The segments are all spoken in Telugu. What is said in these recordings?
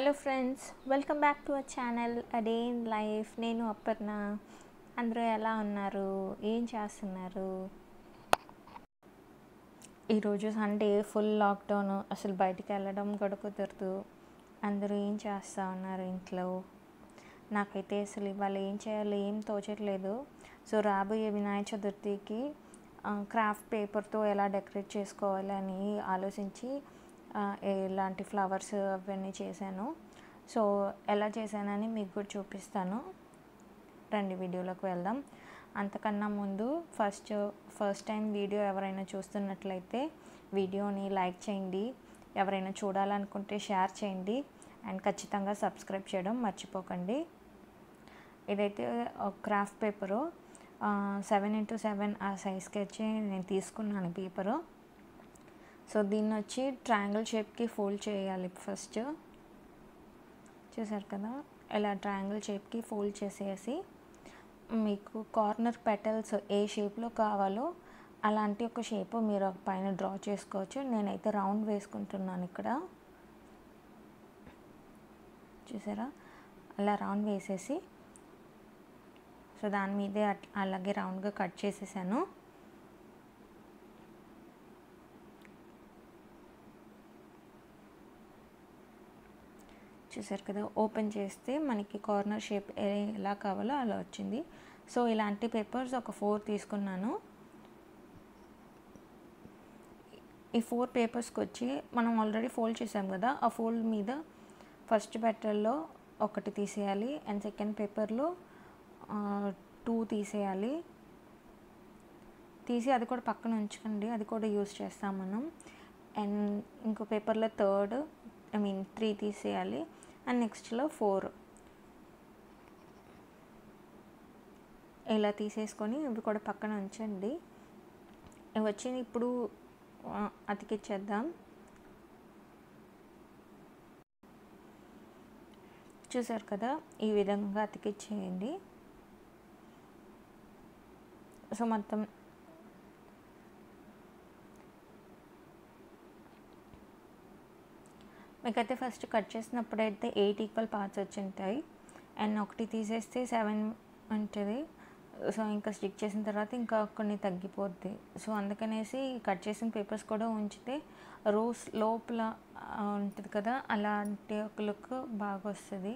hello friends welcome back to our channel a day in life నేను అపర్ణ అందరూ ఎలా ఉన్నారు ఏం చేస్తున్నారు ఈరోజు సండే ఫుల్ లాక్డౌన్ అసలు బయటికి వెళ్ళడం కూడా కుదరదు అందరూ ఏం చేస్తూ ఉన్నారు ఇంట్లో నాకైతే అసలు ఇవాళ ఏం చేయాలో ఏం తోచట్లేదు సో రాబోయే వినాయక చతుర్థికి క్రాఫ్ట్ పేపర్తో ఎలా డెకరేట్ చేసుకోవాలి అని ఆలోచించి ఆ, ఎలాంటి ఫ్లవర్స్ అవన్నీ చేశాను సో ఎలా చేశానని మీకు కూడా చూపిస్తాను రండి వీడియోలోకి వెళ్దాం అంతకన్నా ముందు ఫస్ట్ ఫస్ట్ టైం వీడియో ఎవరైనా చూస్తున్నట్లయితే వీడియోని లైక్ చేయండి ఎవరైనా చూడాలనుకుంటే షేర్ చేయండి అండ్ ఖచ్చితంగా సబ్స్క్రైబ్ చేయడం మర్చిపోకండి ఇదైతే craft paper seven into seven ఆ సైజ్కి వచ్చి నేను తీసుకున్నాను పేపరు సో దీన్ని వచ్చి ట్రయాంగిల్ షేప్కి ఫోల్డ్ చేయాలి ఫస్ట్ చూసారు కదా ఇలా ట్రయాంగిల్ షేప్కి ఫోల్డ్ చేసేసి మీకు కార్నర్ పెటల్స్ ఏ షేప్లో కావాలో అలాంటి ఒక షేప్ మీరు పైన డ్రా చేసుకోవచ్చు నేనైతే రౌండ్ వేసుకుంటున్నాను ఇక్కడ చూసారా అలా రౌండ్ వేసేసి సో దాని మీదే అట్- అలాగే రౌండ్గా కట్ చేసేసాను చూసారు కదా ఓపెన్ చేస్తే మనకి కార్నర్ షేప్ ఏ- ఎలా కావాలో అలా వచ్చింది సో ఇలాంటి పేపర్స్ ఒక ఫోర్ తీసుకున్నాను ఈ ఫోర్ పేపర్స్కి వచ్చి మనం ఆల్రెడీ ఫోల్డ్ చేసాం కదా ఆ ఫోల్డ్ మీద ఫస్ట్ బెటర్లో ఒకటి తీసేయాలి అండ్ సెకండ్ పేపర్లో టూ తీసేయాలి తీసి అది కూడా పక్కన ఉంచుకోండి అది కూడా యూస్ చేస్తాం మనం అండ్ ఇంకో పేపర్లో థర్డ్ ఐ మీన్ త్రీ తీసేయాలి అండ్ నెక్స్ట్లో ఫోర్ ఇలా తీసేసుకొని ఇవి కూడా పక్కన ఉంచండి ఇవి వచ్చి ఇప్పుడు ఆ, అతికిచ్చేద్దాం చూసారు కదా ఈ విధంగా అతికిచ్చేయండి సో మొత్తం మీకైతే ఫస్ట్ కట్ చేసినప్పుడు అయితే ఎయిట్ ఈక్వల్ పార్ట్స్ వచ్చి ఉంటాయి అండ్ ఒకటి తీసేస్తే సెవెన్ ఉంటుంది సో ఇంకా స్టిక్ చేసిన తర్వాత ఇంకా కొన్ని తగ్గిపోద్ది సో అందుకనేసి కట్ చేసిన పేపర్స్ కూడా ఉంచితే రోస్ లోపల ఆ, ఉంటుంది కదా అలాంటి ఒక లుక్ బాగా వస్తుంది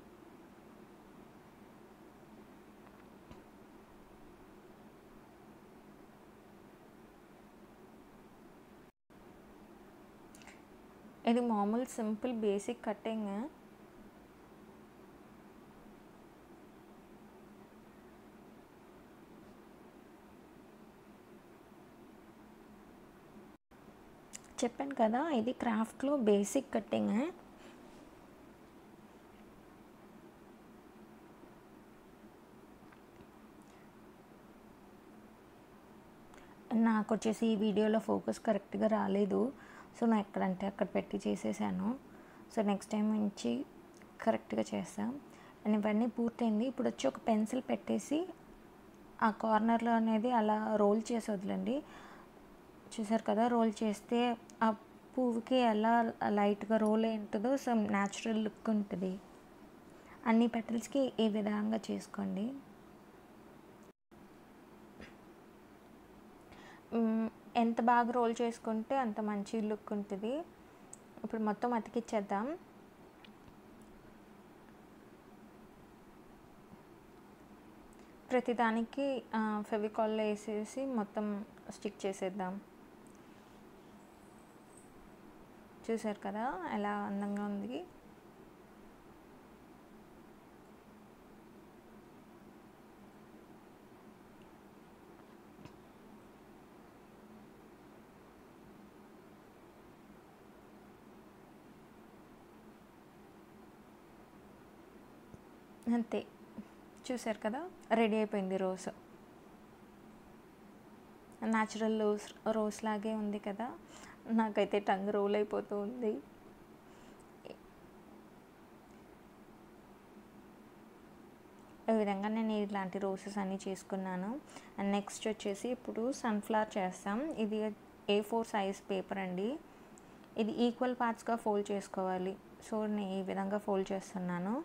ఇది మామూలు సింపుల్ బేసిక్ కటింగ్ చెప్పాను కదా ఇది క్రాఫ్ట్లో బేసిక్ కటింగ్ నాకు వచ్చేసి ఈ వీడియోలో ఫోకస్ కరెక్ట్గా రాలేదు సో నేను ఎక్కడంటే అక్కడ పెట్టి చేసేసాను సో నెక్స్ట్ టైం నుంచి కరెక్ట్గా చేస్తాం అండ్ ఇవన్నీ పూర్తయింది ఇప్పుడు వచ్చి ఒక పెన్సిల్ పెట్టేసి ఆ కార్నర్లో అనేది అలా రోల్ చేసి వదలండి చూసారు కదా రోల్ చేస్తే ఆ పువ్వుకి ఎలా లైట్గా రోల్ అయి ఉంటుందో సమ్ న్యాచురల్ లుక్ ఉంటుంది అన్ని పెటల్స్కి ఈ విధంగా చేసుకోండి మ్, ఎంత బాగా రోల్ చేసుకుంటే అంత మంచి లుక్ ఉంటుంది ఇప్పుడు మొత్తం అతికిచ్చేద్దాం ప్రతిదానికి ఫెవికాల్లో వేసేసి మొత్తం స్టిక్ చేసేద్దాం చూసారు కదా ఎలా అందంగా ఉంది అంతే చూసారు కదా రెడీ అయిపోయింది రోజ్ న్యాచురల్ రోజ్ రోజ్ లాగే ఉంది కదా నాకైతే టంగ్ రోల్ అయిపోతూ ఉంది ఈ విధంగా నేను ఇలాంటి రోసెస్ అన్నీ చేసుకున్నాను అండ్ నెక్స్ట్ వచ్చేసి ఇప్పుడు సన్ఫ్లవర్ చేస్తాం ఇది ఏ ఫోర్ సైజ్ పేపర్ అండి ఇది ఈక్వల్ పార్ట్స్గా ఫోల్డ్ చేసుకోవాలి సో నేను ఈ విధంగా ఫోల్డ్ చేస్తున్నాను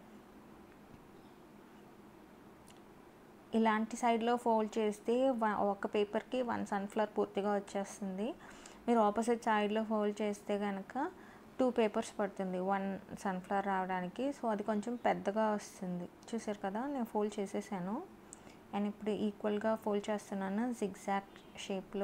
ఇలాంటి సైడ్లో ఫోల్డ్ చేస్తే వ- ఒక పేపర్కి వన్ సన్ఫ్లవర్ పూర్తిగా వచ్చేస్తుంది మీరు ఆపోజిట్ సైడ్లో ఫోల్డ్ చేస్తే కనుక టూ పేపర్స్ పడుతుంది వన్ సన్ఫ్లవర్ రావడానికి సో అది కొంచెం పెద్దగా వస్తుంది చూసారు కదా నేను ఫోల్డ్ చేసేసాను అండ్ ఇప్పుడు ఈక్వల్గా ఫోల్డ్ చేస్తున్నాను జిగ్జాక్ షేప్లో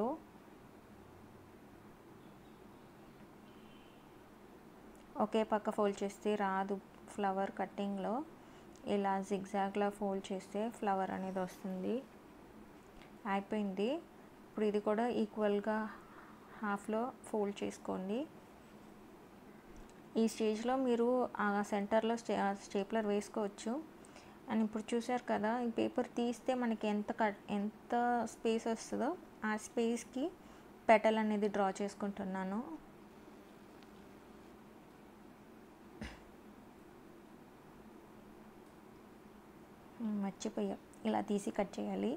ఒకే పక్క ఫోల్డ్ చేస్తే రాదు ఫ్లవర్ కట్టింగ్లో ఇలా జిగ్జాగ్లా ఫోల్డ్ చేస్తే ఫ్లవర్ అనేది వస్తుంది అయిపోయింది ఇప్పుడు ఇది కూడా ఈక్వల్గా హాఫ్లో ఫోల్డ్ చేసుకోండి ఈ స్టేజ్లో మీరు ఆ సెంటర్లో స్టే స్టేప్లర్ వేసుకోవచ్చు అండ్ ఇప్పుడు చూసారు కదా ఈ పేపర్ తీస్తే మనకి ఎంత కట్ ఎంత స్పేస్ వస్తుందో ఆ స్పేస్కి పెటల్ అనేది డ్రా చేసుకుంటున్నాను మ్, మర్చిపోయా ఇలా తీసి కట్ చేయాలి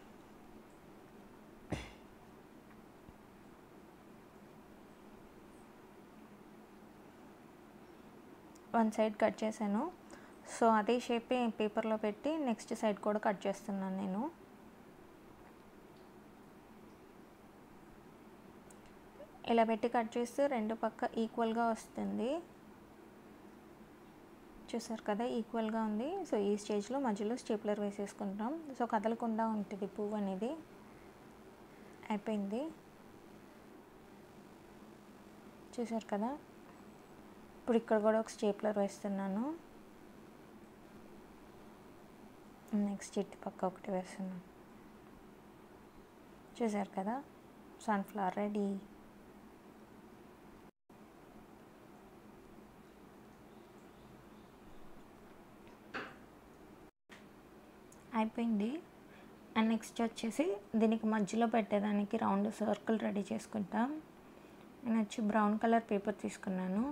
వన్ సైడ్ కట్ చేశాను సో అదే షేపే పేపర్లో పెట్టి నెక్స్ట్ సైడ్ కూడా కట్ చేస్తున్నాను నేను ఇలా పెట్టి కట్ చేస్తే రెండు పక్క ఈక్వల్గా వస్తుంది చూసారు కదా ఈక్వల్గా ఉంది సో ఈ స్టేజ్లో మధ్యలో స్టేప్లర్ వేసేసుకుంటాం సో కదలకుండా ఉంటుంది పువ్వు అనేది అయిపోయింది చూసారు కదా ఇప్పుడు ఇక్కడ కూడా ఒక స్టేప్లర్ వేస్తున్నాను నెక్స్ట్ ఇటు పక్క ఒకటి వేస్తున్నాను చూసారు కదా సన్ఫ్లవర్ రెడీ అయిపోయింది అండ్ నెక్స్ట్ వచ్చేసి దీనికి మధ్యలో పెట్టేదానికి రౌండ్ సర్కిల్ రెడీ చేసుకుంటాం నేను వచ్చి బ్రౌన్ కలర్ పేపర్ తీసుకున్నాను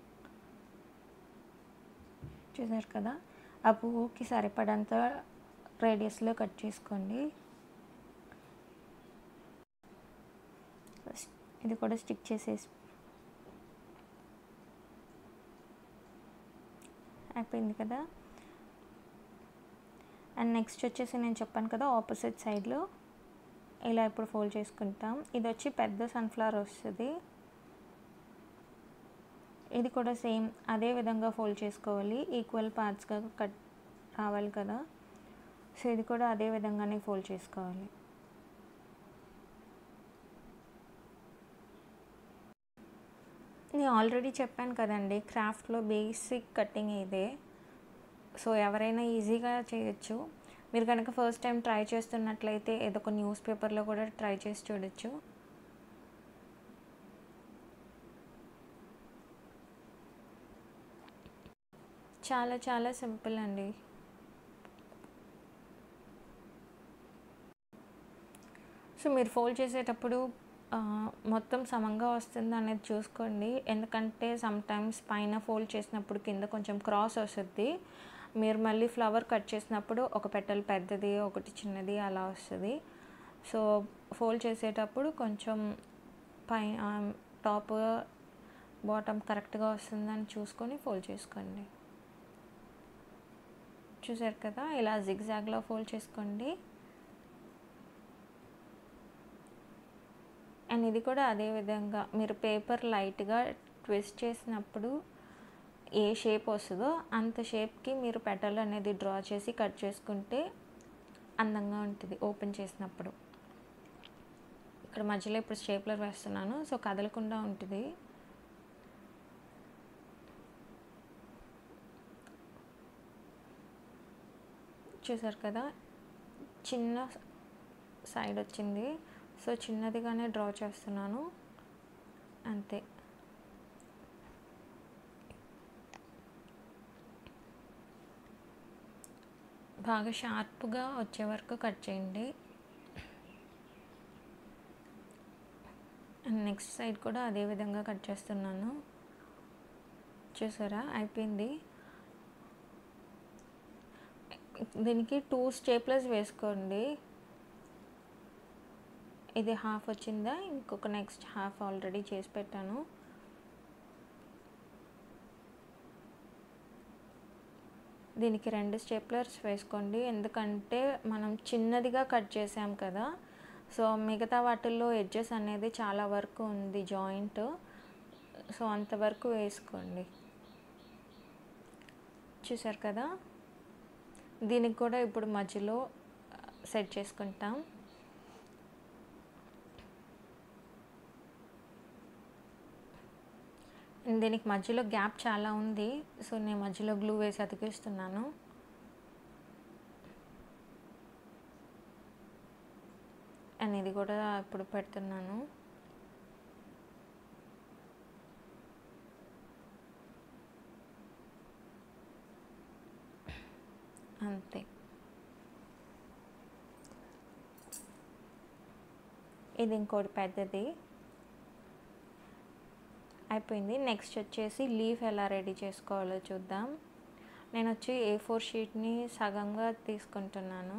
చూసారు కదా ఆ పువ్వుకి సరిపడంత రేడియస్లో కట్ చేసుకోండి ఇది కూడా స్టిక్ చేసేసి అయిపోయింది కదా అండ్ నెక్స్ట్ వచ్చేసి నేను చెప్పాను కదా ఆపోజిట్ సైడ్లో ఇలా ఇప్పుడు ఫోల్డ్ చేసుకుంటాం ఇది వచ్చి పెద్ద సన్ఫ్లవర్ వస్తుంది ఇది కూడా సేమ్ అదే విధంగా ఫోల్డ్ చేసుకోవాలి ఈక్వల్ పార్ట్స్గా కట్ రావాలి కదా సో ఇది కూడా అదే విధంగానే ఫోల్డ్ చేసుకోవాలి నేను ఆల్రెడీ చెప్పాను కదండి క్రాఫ్ట్లో బేసిక్ కటింగ్ ఇదే సో ఎవరైనా ఈజీగా చేయొచ్చు మీరు కనుక ఫస్ట్ టైం ట్రై చేస్తున్నట్లయితే ఏదో ఒక న్యూస్ పేపర్లో కూడా ట్రై చేసి చూడొచ్చు చాలా చాలా సింపుల్ అండి సో మీరు ఫోల్డ్ చేసేటప్పుడు ఆ, మొత్తం సమంగా వస్తుంది అనేది చూసుకోండి ఎందుకంటే సమ్ టైమ్స్ పైన ఫోల్డ్ చేసినప్పుడు కింద కొంచెం క్రాస్ వస్తుంది మీరు మళ్ళీ ఫ్లవర్ కట్ చేసినప్పుడు ఒక పెటల్ పెద్దది ఒకటి చిన్నది అలా వస్తుంది సో ఫోల్డ్ చేసేటప్పుడు కొంచెం పై టాప్ బాటమ్ కరెక్ట్గా వస్తుందని చూసుకొని ఫోల్డ్ చేసుకోండి చూసారు కదా ఇలా జిగ్జాగ్లో ఫోల్డ్ చేసుకోండి అండ్ ఇది కూడా అదే విధంగా మీరు పేపర్ లైట్గా ట్విస్ట్ చేసినప్పుడు ఏ షేప్ వస్తుందో అంత షేప్కి మీరు పెటల్ అనేది డ్రా చేసి కట్ చేసుకుంటే అందంగా ఉంటుంది ఓపెన్ చేసినప్పుడు ఇక్కడ మధ్యలో ఇప్పుడు స్టేప్లర్ వేస్తున్నాను సో కదలకుండా ఉంటుంది చూసారు కదా చిన్న సైడ్ వచ్చింది సో చిన్నదిగానే డ్రా చేస్తున్నాను అంతే బాగా షార్ప్గా వచ్చే వరకు కట్ చేయండి అండ్ నెక్స్ట్ సైడ్ కూడా అదే విధంగా కట్ చేస్తున్నాను చూసారా అయిపోయింది దీనికి టూ స్టేప్లర్స్ వేసుకోండి ఇది హాఫ్ వచ్చిందా ఇంకొక నెక్స్ట్ హాఫ్ ఆల్రెడీ చేసి పెట్టాను దీనికి రెండు స్టెప్లర్స్ వేసుకోండి ఎందుకంటే మనం చిన్నదిగా కట్ చేసాం కదా సో మిగతా వాటిల్లో ఎడ్జెస్ అనేది చాలా వరకు ఉంది జాయింట్ సో అంతవరకు వేసుకోండి చూసారు కదా దీనికి కూడా ఇప్పుడు మధ్యలో సెట్ చేసుకుంటాం దీనికి మధ్యలో గ్యాప్ చాలా ఉంది సో నేను మధ్యలో గ్లూ వేసి అతికిస్తున్నాను అండ్ ఇది కూడా ఇప్పుడు పెడుతున్నాను అంతే ఇది ఇంకోటి పెద్దది అయిపోయింది నెక్స్ట్ వచ్చేసి లీఫ్ ఎలా రెడీ చేసుకోవాలో చూద్దాం నేను వచ్చి ఏ ఫోర్ షీట్ని సగంగా తీసుకుంటున్నాను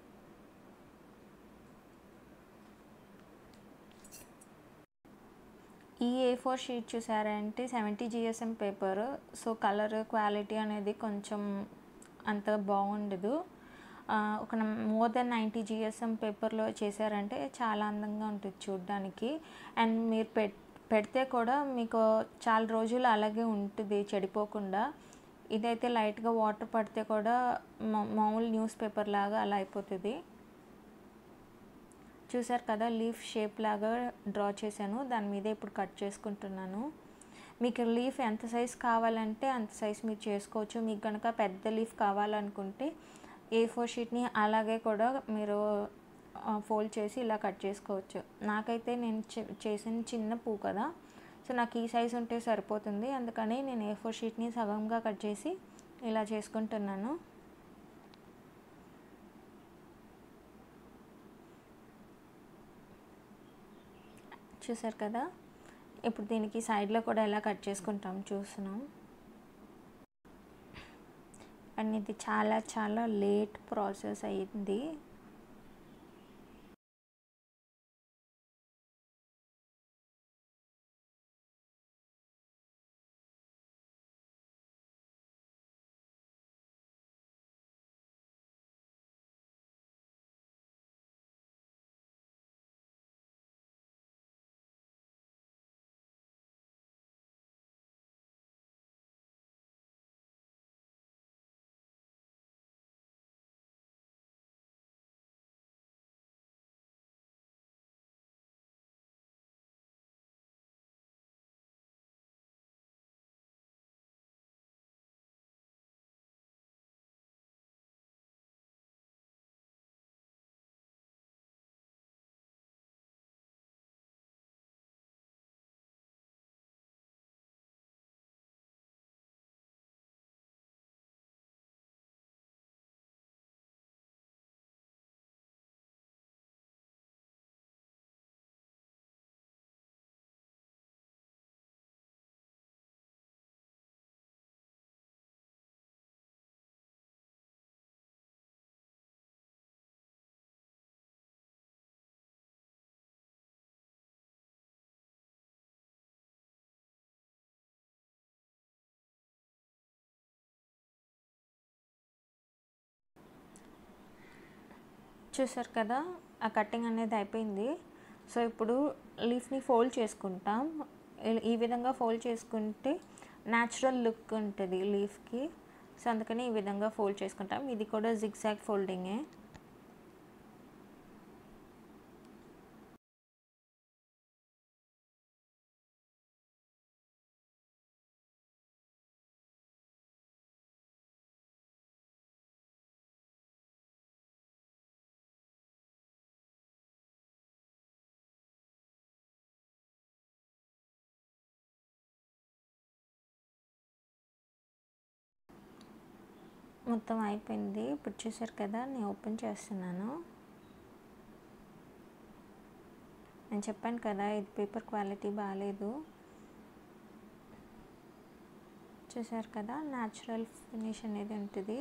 ఈ ఏ ఫోర్ షీట్ చూసారంటే seventy GSM paper so colour quality అనేది కొంచెం అంత బాగుండదు ఒక మోర్ దెన్ నైంటీ జిఎస్ఎం పేపర్లో చేశారంటే చాలా అందంగా ఉంటుంది చూడడానికి అండ్ మీరు పె పెడితే కూడా మీకు చాలా రోజులు అలాగే ఉంటుంది చెడిపోకుండా ఇదైతే లైట్గా వాటర్ పడితే కూడా మామూలు న్యూస్ పేపర్ లాగా అలా అయిపోతుంది చూసారు కదా లీఫ్ షేప్ లాగా డ్రా చేశాను దాని మీద ఇప్పుడు కట్ చేసుకుంటున్నాను మీకు లీఫ్ ఎంత సైజ్ కావాలంటే అంత సైజ్ మీరు చేసుకోవచ్చు మీకు కనుక పెద్ద లీఫ్ కావాలనుకుంటే ఏ ఫోర్ షీట్ని అలాగే కూడా మీరు ఫోల్డ్ చేసి ఇలా కట్ చేసుకోవచ్చు నాకైతే నేను చేసిన చిన్న పువ్వు కదా సో నాకు ఈ సైజ్ ఉంటే సరిపోతుంది అందుకని నేను ఏ ఫోర్ షీట్ని సగంగా కట్ చేసి ఇలా చేసుకుంటున్నాను చూసారు కదా ఇప్పుడు దీనికి సైడ్లో కూడా ఎలా కట్ చేసుకుంటాం చూస్తున్నాం అండ్ ఇది చాలా చాలా లేట్ ప్రాసెస్ అయ్యింది చూసారు కదా ఆ కటింగ్ అనేది అయిపోయింది సో ఇప్పుడు లీఫ్ని ఫోల్డ్ చేసుకుంటాం ఈ- ఈ విధంగా ఫోల్డ్ చేసుకుంటే న్యాచురల్ లుక్ ఉంటుంది లీఫ్కి సో అందుకని ఈ విధంగా ఫోల్డ్ చేసుకుంటాం ఇది కూడా జిగ్జాగ్ ఫోల్డింగే మొత్తం అయిపోయింది ఇప్పుడు చూసారు కదా నేను ఓపెన్ చేస్తున్నాను నేను చెప్పాను కదా ఇది పేపర్ క్వాలిటీ బాగాలేదు చూసారు కదా న్యాచురల్ ఫినిష్ అనేది ఉంటుంది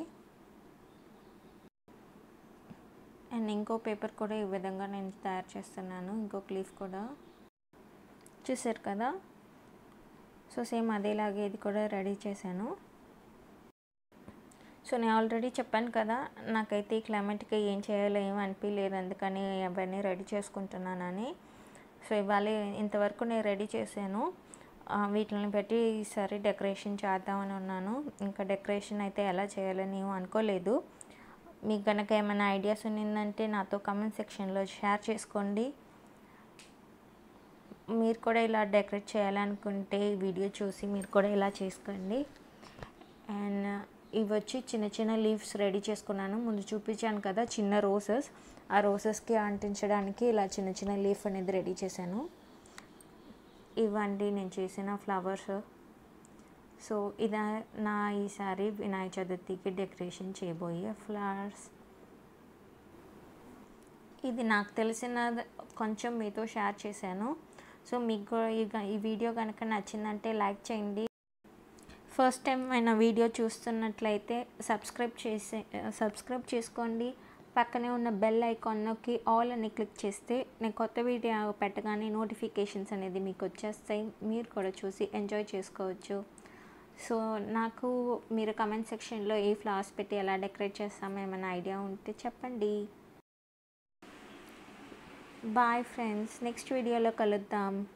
అండ్ ఇంకో పేపర్ కూడా ఈ విధంగా నేను తయారు చేస్తున్నాను ఇంకొక లీఫ్ కూడా చూసారు కదా సో సేమ్ అదేలాగే ఇది కూడా రెడీ చేశాను సో నేను ఆల్రెడీ చెప్పాను కదా నాకైతే ఈ క్లైమేట్కి ఏం చేయాలో ఏం అనిపించలేదు అందుకని అవన్నీ రెడీ చేసుకుంటున్నానని సో ఇవాళ ఇంతవరకు నేను రెడీ చేశాను ఆ, వీటిని పెట్టి ఈసారి డెకరేషన్ చేద్దామని ఉన్నాను ఇంకా డెకరేషన్ అయితే ఎలా చేయాలని ఏం అనుకోలేదు మీకు కనుక ఏమైనా ఐడియాస్ ఉన్నిందంటే నాతో కమెంట్ సెక్షన్లో షేర్ చేసుకోండి మీరు కూడా ఇలా డెకరేట్ చేయాలనుకుంటే ఈ వీడియో చూసి మీరు కూడా ఇలా చేసుకోండి అండ్ ఇవి వచ్చి చిన్న చిన్న లీవ్స్ రెడీ చేసుకున్నాను ముందు చూపించాను కదా చిన్న రోసెస్ ఆ రోసెస్కి అంటించడానికి ఇలా చిన్న చిన్న లీఫ్ అనేది రెడీ చేశాను ఇవ్వండి నేను చేసిన ఫ్లవర్స్ సో ఇది నా ఈసారి వినాయక చతుర్థికి డెకరేషన్ చేయబోయే ఫ్లవర్స్ ఇది నాకు తెలిసిన కొంచెం మీతో షేర్ చేశాను సో మీకు కూడా ఈ గ- ఈ వీడియో కనుక నచ్చిందంటే లైక్ చేయండి ఫస్ట్ టైం అయినా వీడియో చూస్తున్నట్లయితే సబ్స్క్రైబ్ చేసే సబ్స్క్రైబ్ చేసుకోండి పక్కనే ఉన్న బెల్ ఐకాన్ నొక్కి ఆల్ అని క్లిక్ చేస్తే నేను కొత్త వీడియో పెట్టగానే నోటిఫికేషన్స్ అనేది మీకు వచ్చేస్తాయి మీరు కూడా చూసి ఎంజాయ్ చేసుకోవచ్చు సో నాకు మీరు కమెంట్ సెక్షన్లో ఏ ఫ్లవర్స్ పెట్టి ఎలా డెకరేట్ చేస్తామో ఏమైనా ఐడియా ఉంటే చెప్పండి బాయ్ ఫ్రెండ్స్ నెక్స్ట్ వీడియోలో కలుద్దాం